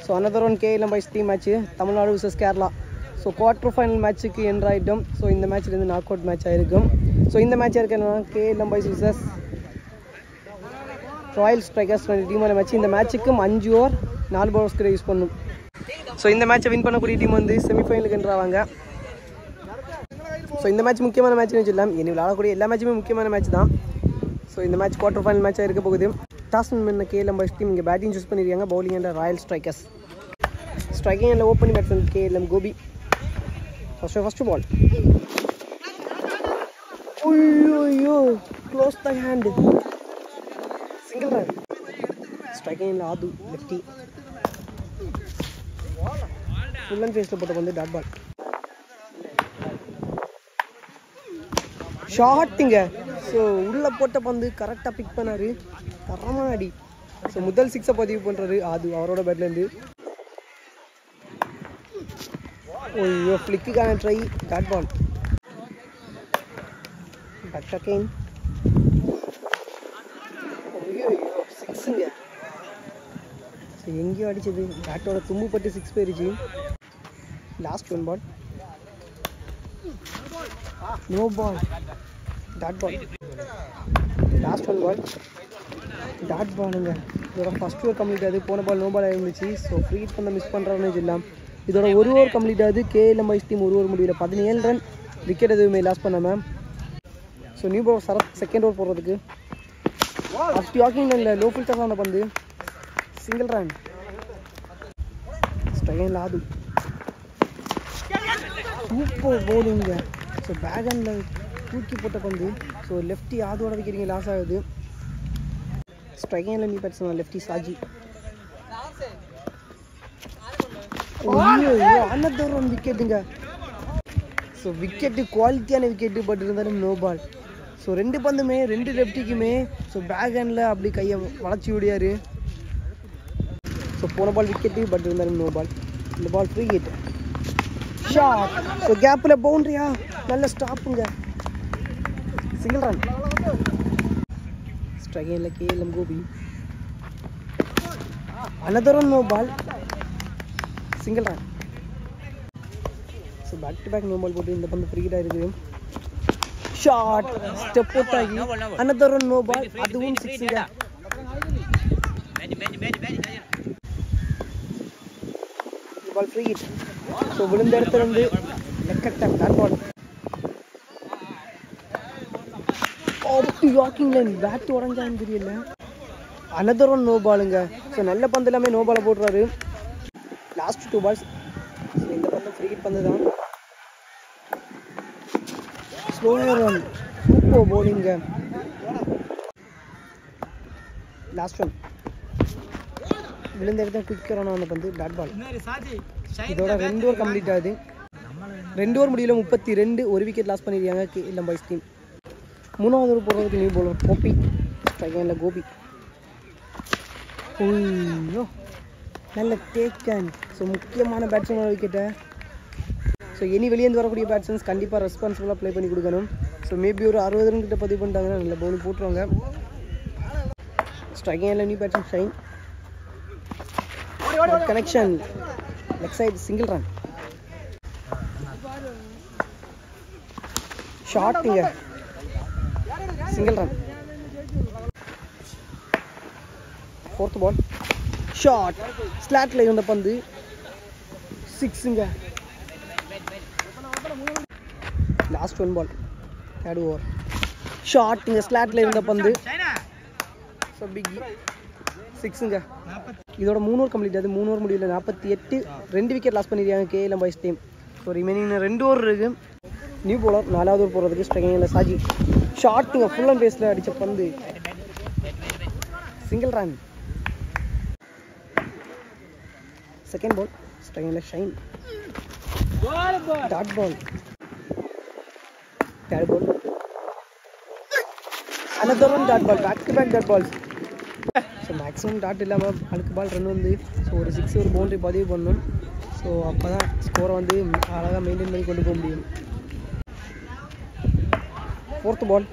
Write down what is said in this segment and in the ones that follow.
so another one KLM boys team match Tamil Nadu vs Kerala so quarter final மேட்ச்சுக்கு entry ஆகிட்டோம் so இந்த மேட்ச்லேருந்து knock out match ஆயிருக்கும் so இந்த மேட்ச் இருக்க என்னன்னா KLM boys versus royal strikers டீமோட மேட்ச் இந்த மேட்ச்சுக்கும் அஞ்சு ஓவர் நாலு பவர்ஸ் கூட யூஸ் பண்ணும் ஸோ இந்த மேட்ச்சை வின் பண்ணக்கூடிய டீம் வந்து செமிஃபைனலுக்கு என்றாவாங்க ஸோ இந்த மேட்ச் முக்கியமான மேட்ச்னு சொல்லலாம் இனி விளையாடக்கூடிய எல்லா மேட்சுமே முக்கியமான மேட்ச் தான் ஸோ இந்த மேட்ச் குவார்டர் ஃபைனல் மேட்சாக இருக்க போகுது டாஸ் பண்ண கேஎல்எம் பைஸ் டீம் இங்கே பேட்டிங் சூஸ் பண்ணியிருக்காங்க bowling and royal strikers striking and opening batsman KLM Gopi first first ball ஐயோ close the hand single run striking ஆது லெஃப்டி ஃபுல் அண்ட் ஃபேஸில் போட்ட வந்து டாட் பால் ஷார்ட்டுங்க ஸோ உள்ளே போட்ட பந்து கரெக்டாக பிக் பண்ணார் தரமான அடி ஸோ முதல் சிக்ஸை பதிவு பண்ணுறாரு அது அவரோட பேட்லேருந்து ஐயோ ஃப்ளிக்குக்கான try dot ball back again ஐயோ சிக்ஸுங்க ஸோ எங்கேயோ அடிச்சது பேட்டோட தும்பு பட்டு சிக்ஸ் போயிருச்சு last one ball no ball dot ball last one ball dot பாலுங்க இதோட ஃபஸ்ட் ஓவர் கம்ப்ளீட் ஆகுது போன பால் நோ பால் இருந்துச்சு ஸோ ஃப்ரீ பண்ண மிஸ் பண்ணுறாருன்னு சொல்லலாம் இதோட ஒரு ஓவர் கம்ப்ளீட் ஆகுது கேஎல்எம் ஐஸ் டீம் ஒரு ஓவர் முடியல பதினேழு ரன் விக்கெட் எதுவுமே லாஸ் பண்ணாமல் so new bowler Sarath second over போடுறதுக்கு ஃபஸ்ட் வாக்கிங் இல்லை லோ ஃபில்டர் தான் பந்து சிங்கிள் ரன் ஸ்ட்ரைன் லாது சூப்பர் போலிங்க ஸோ பேகனில் தூக்கி போட்ட பந்து ஸோ லெஃப்டி ஆதோட விக்கிறீங்க லாஸ் ஆகுது ஸ்ட்ரைக்கிங்கில் நீ பேட்ஸ்மேன் லெஃப்டி சாஜி ஐயோ அனதர் ஒன் விக்கெட்டுங்க ஸோ விக்கெட்டு குவாலிட்டியான விக்கெட்டு பட் இருந்தாலும் நோ பால் ஸோ ரெண்டு பந்துமே ரெண்டு லெஃப்டிக்குமே ஸோ பேக் ஹேண்டில் அப்படி கையை வளைச்சி விடியாரு ஸோ போன பால் விக்கெட்டு பட் இருந்தாலும் நோ பால் இந்த ball free hit shot so கேப்பில் பவுண்ட்ரியா நல்ல ஸ்டாப்புங்க சிங்கிள் ரன் ஸ்ட்ரைக்கில் KLM Gopi another one no ball single run so back to back no ball போட்டு இந்த பந்து ஃப்ரீடாக இருக்குது ஷாட் ஸ்டெப் அவுட் ஆகி அனதர் ஒன் நோ பால் அதுவும் சிக்ஸுங்க இந்த பால் ஃப்ரீ ஹிட் ஸோ விழுந்த இடத்துல இருந்து லெக்கட்ட பேட் பால் அப்படி வாக்கிங் லைன் பேட் உடஞ்சான்னு தெரியல அனதர் ஒன் நோ பாலுங்க ஸோ நல்ல பந்து எல்லாமே நோ பாலை போடுறாரு லாஸ்ட் டூ பால்ஸ் ஸோ இந்த பந்து ஃப்ரீ ஹிட் பந்து தான் ஸ்லோ ரன் சூப்பர் போலிங்க லாஸ்ட் ஒன் விழுந்த இடத்துல குயிக் ரன் அந்த பந்து டாட் பால் இதோட ரெண்டு ஓவர் கம்ப்ளீட் ஆகுது ரெண்டு ஓவர் முடியல முப்பத்தி ரெண்டு ஒரு விக்கெட் லாஸ் பண்ணியிருக்காங்க கே இல்லை பாய்ஸ் டீம் மூணாவது ஓவர் போடுறதுக்கு நியூ போலர் கோபி ஸ்ட்ரைக்கில் கோபி ஐயோ நல்ல டேக்கன் ஸோ முக்கியமான பேட்ஸ்மேனோட விக்கெட்டை ஸோ இனி வெளியேந்து வரக்கூடிய பேட்ஸ்மேன்ஸ் கண்டிப்பாக ரெஸ்பான்சிபிளாக ப்ளே பண்ணி கொடுக்கணும் ஸோ மேபி ஒரு அறுபது ரன் கிட்ட பதிவு பண்ணிட்டாங்கன்னா நல்ல பவுலிங் போட்டுருவாங்க striking new batsman Shine connection leg side single run ஷார்ட்டுங்க single run fourth ball short ஸ்லாட்டில் இருந்த பந்து சிக்ஸுங்க last one ball third over ஷார்ட்டுங்க ஸ்லாட்டில் இருந்த பந்து ஸோ பிக் சிக்ஸுங்க இதோட மூணு ஓவர் கம்ப்ளீட் ஆகுது மூணு ஓவர் முடியல நாற்பத்தி எட்டு ரெண்டு விக்கெட் லாஸ் பண்ணியிருக்காங்க KLM boys team so remaining ரெண்டு ஓவர் இருக்கு நியூ போலர் நாலாவது ஓவர் போடுறதுக்கு ஸ்ட்ரைக்கிங்கில் சாஜி ஷார்ட்டுங்க ஃபுல் அண்ட் பேஸில் அடித்த பந்து சிங்கிள் ரன் செகண்ட் பால் ஸ்ட்ரைக்கிங்கில் Shine dot ball third ball another one dot ball back to back dot balls so maximum dot இல்லாமல் அழுக்கு பால் ரன் வந்து ஸோ ஒரு சிக்ஸ் ஒரு பவுண்டரி பதிவு பண்ணணும் ஸோ அப்போ தான் ஸ்கோரை வந்து அழகாக மெயின்டைன் பண்ணி கொண்டு போக முடியும் ஃபோர்த்து பால்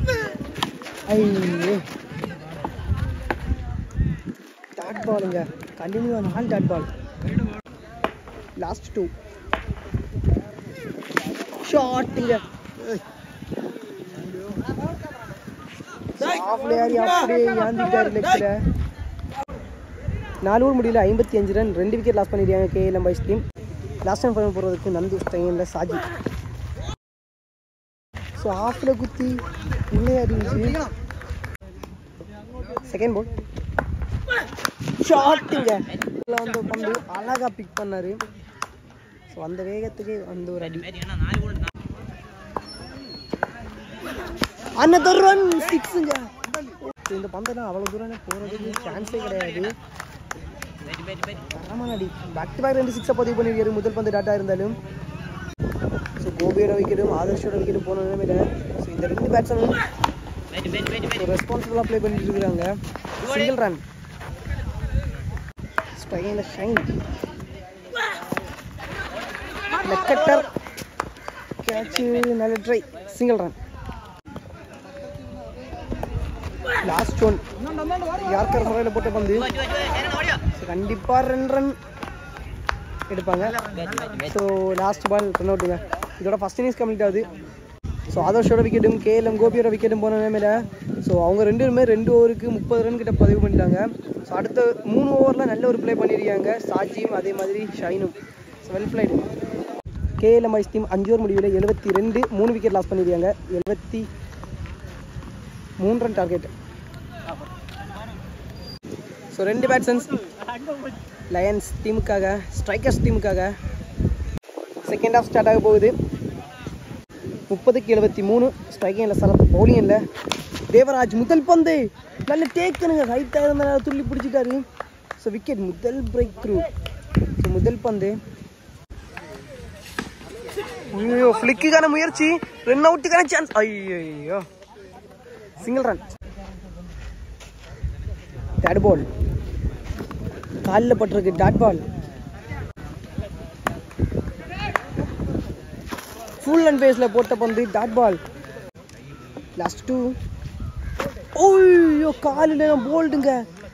ஐயோ டாட் பாலுங்க கண்டினியூ நாலு டாட் பால் லாஸ்ட் டூ ஷாட்டுங்க அப்படியே அப்படியே ஏந்திட்டாரு லெக்ஸில் நாலு ஓவர் முடியல ஐம்பத்தி அஞ்சு ரன் ரெண்டு விக்கெட் லாஸ் பண்ணிருக்காங்க KLM boys team last time final போகிறதுக்கு நந்து ஸ்டைனில் சாஜி ஸோ ஆஃபில் குத்தி உள்ளே இருந்துச்சு செகண்ட் பால் ஷாட்டுங்க இதில் வந்து பந்து அழகாக பிக் பண்ணாரு ஸோ அந்த வேகத்துக்கு அந்த ஒரு அடி அன்னதர் ரன் சிக்ஸுங்க இந்த பந்தெல்லாம் அவ்வளோ தூரம் போகிறதுக்கு சான்ஸே கிடையாது தரமான அடி பேக் டு பேக் ரெண்டு சிக்ஸை பதிவு பண்ணியிருக்காரு முதல் பந்து டாட்டா இருந்தாலும் ஸோ கோபியோட விக்கெட்டும் ஆதர்ஷோட விக்கெட்டும் போன நிலைமையில ஸோ இந்த ரெண்டு பேட்ஸ்மேனும் ரெஸ்பான்சிபிளாக ப்ளே பண்ணிட்டு இருக்கிறாங்க சிங்கிள் ரன் ஸ்ட்ரைனில் ஷைன் லெக்கட்டர் கேட்சு நல்ல try single run last one yorker முறையில் போட்ட பந்து கண்டிப்பாக ரெண்டு ரன் எடுப்பாங்க ஸோ லாஸ்ட் பால் ரன் அவுட்டுங்க இதோட ஃபஸ்ட் இன்னிங்ஸ் கம்ப்ளீட் ஆகுது ஸோ ஆதர்ஷோட விக்கெட்டும் கேஎல்எம் கோபியோட விக்கெட்டும் போன நிலைமையில ஸோ அவங்க ரெண்டு பேருமே ரெண்டு ஓவருக்கு முப்பது ரன் கிட்ட பதிவு பண்ணிட்டாங்க ஸோ அடுத்த மூணு ஓவரில் நல்ல ஒரு ப்ளே பண்ணியிருக்காங்க சாஜியும் அதே மாதிரி ஷைனும் so well played KLM boys team அஞ்சு ஓவர் முடிவில் எழுபத்தி ரெண்டு மூணு விக்கெட் லாஸ் பண்ணியிருக்காங்க எழுபத்தி மூணு ரன் டார்கெட் ஸோ ரெண்டு பேட்ஸ்மன்ஸ் லயன்ஸ் டீமுக்காக ஸ்ட்ரைக்கர்ஸ் டீமுக்காக செகண்ட் ஹாஃப் ஸ்டார்ட் ஆக போகுது முப்பதுக்கு எழுபத்தி மூணு ஸ்ட்ரைக்கிங் இல்லை சரத் பவுலிங் இல்லை தேவராஜ் முதல் பந்து நல்ல டேக்கனுங்க ரைட்டாக இருந்த துள்ளி பிடிச்சிட்டாரு ஸோ விக்கெட் முதல் பிரேக் த்ரூ ஸோ முதல் பந்து ஐயோ ஃப்ளிக்குக்கான முயற்சி ரன் அவுட்டுக்கான சான்ஸ் ஐயோ சிங்கிள் ரன் தேர்ட் பால் காலில் பட்டிருக்கு டாட் பால் ஃபுல் அண்ட் பேஸில் போட்ட பந்து டாட் பால் லாஸ்ட் டூ ஓய்யோ காலில் போல்டுங்க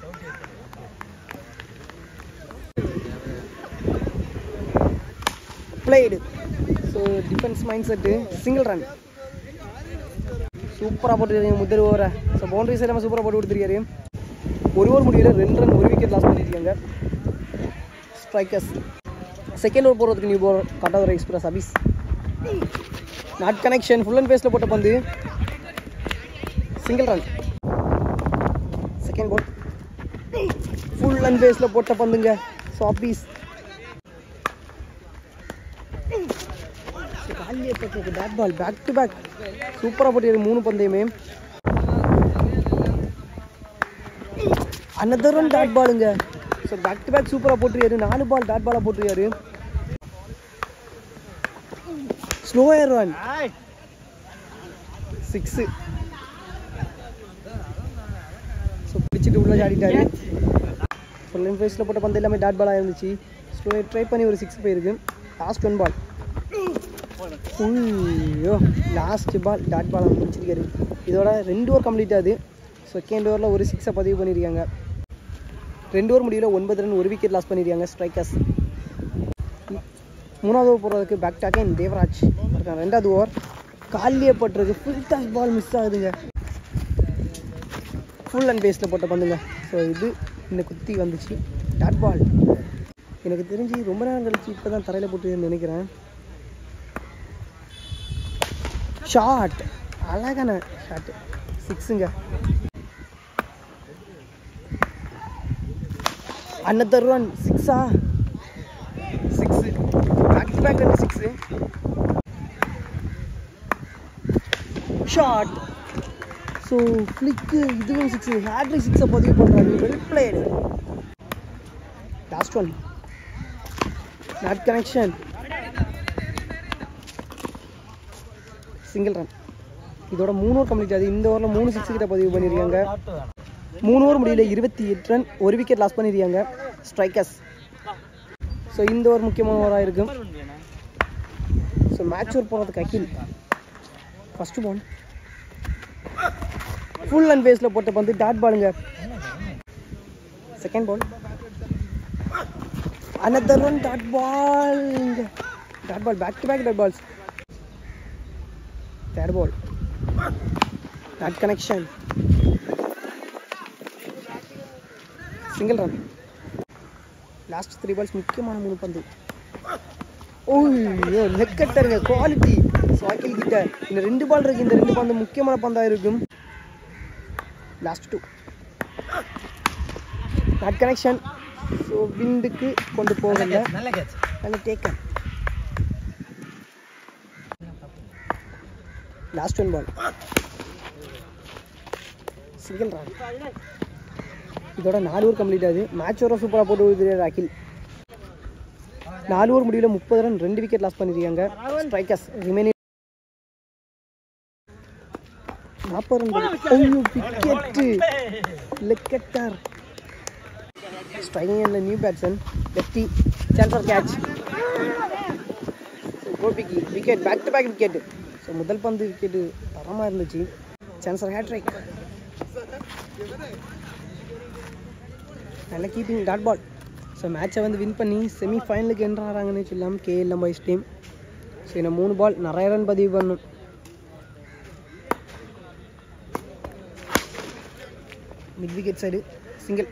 played so defence mind set single run சூப்பராக போட்டுருக்கீங்க முதல் ஓவரை ஸோ பவுண்டரிஸ் எல்லாமே சூப்பராக போட்டு கொடுத்துருக்காரு ஒரு ஓவர் முடியல ரெண்டு ரன் ஒரு விக்கெட் லாஸ் பண்ணியிருக்காங்க ஸ்ட்ரைக்கர்ஸ் செகண்ட் ஓவர் போகிறதுக்கு new bowler Kattadurai express Abhis not connection full and பேஸில் போட்ட பந்து single run second ball full and பேஸில் போட்ட பந்துங்க ஸோ அபீஸ் காலியே போட்டிருக்கு bat ball back to back சூப்பராக போட்டிருக்கு மூணு பந்தயமே அனதர் ஒன் டாட் பாலுங்க ஸோ பேக் டு பேக் சூப்பராக போட்டிருக்காரு நாலு பால் டாட் பாலாக போட்டிருக்காரு ஸ்லோயர் ரன் சிக்ஸு ஸோ பிடிச்சிட்டு உள்ள ஆடிட்டாரு ஃபுல் அண்ட் ஃபேஸில் போட்ட பந்து எல்லாமே டாட் பாலாக இருந்துச்சு ஸ்லோயர் ட்ரை பண்ணி ஒரு சிக்ஸ் போயிருக்கு லாஸ்ட் ஒன் பால் ஐயோ லாஸ்ட் பால் டாட் பால் முடிச்சிருக்காரு இதோட ரெண்டு ஓவர் கம்ப்ளீட் ஆகுது செகண்ட் ஓவரில் ஒரு சிக்ஸை பதிவு பண்ணியிருக்காங்க ரெண்டு ஓவர் முடிவில் ஒன்பது ரன் ஒரு விக்கெட் லாஸ் பண்ணியிருக்காங்க ஸ்ட்ரைக்கர்ஸ் மூணாவது ஓவர் போகிறதுக்கு பேக் டாக் அண்ட் தேவராஜ் இருக்காங்க ரெண்டாவது ஓவர் காலியே பட்டிருக்கு ஃபுல் டாஸ் பால் மிஸ் ஆகுதுங்க ஃபுல் அண்ட் பேஸில் போட்ட பந்துங்க ஸோ இது இந்த குத்தி வந்துச்சு டாட் பால் எனக்கு தெரிஞ்சு ரொம்ப நேரம் கழிச்சு இப்போ தான் தரையில் போட்டு நினைக்கிறேன் ஷாட் அழகான ஷாட்டு சிக்ஸுங்க அன்னதர் ரன் சிக்ஸா சிக்ஸு பேக் டு பேக் ரெண்டு சிக்ஸு ஷாட் ஸோ ஃப்ளிக்கு இதுவும் சிக்ஸு ஹேட்ரிக் சிக்ஸை பதிவு பண்ணுறாரு well played last one not connection single run இதோட மூணு ஓவர் கம்ப்ளீட் ஆகுது இந்த ஓவரில் மூணு சிக்ஸ் கிட்ட பதிவு பண்ணியிருக்காங்க மூணு ஓவர் முடியல இருபத்தி எட்டு ரன் ஒரு விக்கெட் லாஸ் பண்ணியிருக்காங்க ஸ்ட்ரைக்கர்ஸ் ஸோ இந்த ஓவர் முக்கியமான ஓவராக இருக்கும் ஸோ மேட்ச் ஓவர் போகிறதுக்கு Akhil first ball full and பேஸில் போட்ட பந்து டாட் பாலுங்க second ball another one dot ball dot ball back to back dot balls third ball dot connection single run last three balls முக்கியமான மூணு பந்து ஓய்யோ லெக்கட்டருங்க குவாலிட்டி சாக்கில் கிட்ட இந்த ரெண்டு பால் இருக்கு இந்த ரெண்டு பந்து முக்கியமான பந்தாக இருக்கும் last two not connection so விண்டுக்கு கொண்டு போகல நல்ல கேட்ச் நல்ல taken last one ball single run இதோட நாலு ஓவர் கம்ப்ளீட் ஆகுது மேட்ச் ஓவரம் சூப்பராக போட்டு விடுறாரு அகில் நாலு ஓவர் முடிவில் முப்பது ரன் ரெண்டு விக்கெட் லாஸ் பண்ணியிருக்காங்க ஸ்ட்ரைக்கர்ஸ் ரிமைனிங் நாற்பது run wicket leg cutter striking new batsman lefty centre catch கோபிக்கு wicket back to back wicket so முதல் பந்து விக்கெட்டு தரமாக இருந்துச்சு சான்சர் ஹேட்ரிக் நல்ல கீப்பிங் டாட் பால் ஸோ மேட்சை வந்து வின் பண்ணி செமி ஃபைனலுக்கு என்ட்ராகிறாங்கன்னு சொல்லலாம் கேஎல் பாய்ஸ் டீம் ஸோ இன்னும் மூணு பால் நிறைய ரன் பதிவு பண்ணும் mid wicket side single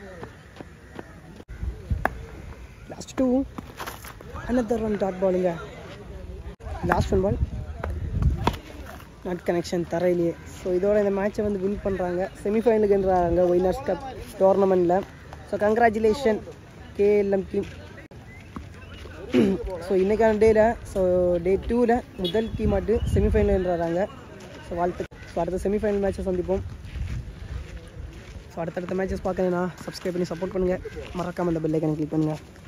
last two another one dot பாலுங்க last one ball not connection தரையிலேயே ஸோ இதோட இந்த மேட்சை வந்து வின் பண்ணுறாங்க செமிஃபைனலுக்கு என்றாங்க ஒயினர்ஸ் கப் டோர்னமெண்ட்டில் so congratulation KLM team so இன்றைக்கான டேயில் ஸோ டே டூவில் முதல் டீம் ஆட்டு செமிஃபைனல் என்றாங்க ஸோ வாழ்த்து ஸோ அடுத்த செமிஃபைனல் மேட்சை சந்திப்போம் ஸோ அடுத்தடுத்த மேட்சஸ் பார்க்கணுன்னா சப்ஸ்கிரைப் பண்ணி சப்போர்ட் பண்ணுங்கள் மறக்காமல் அந்த பெல்லைக்கனை கிளிக் பண்ணுங்கள்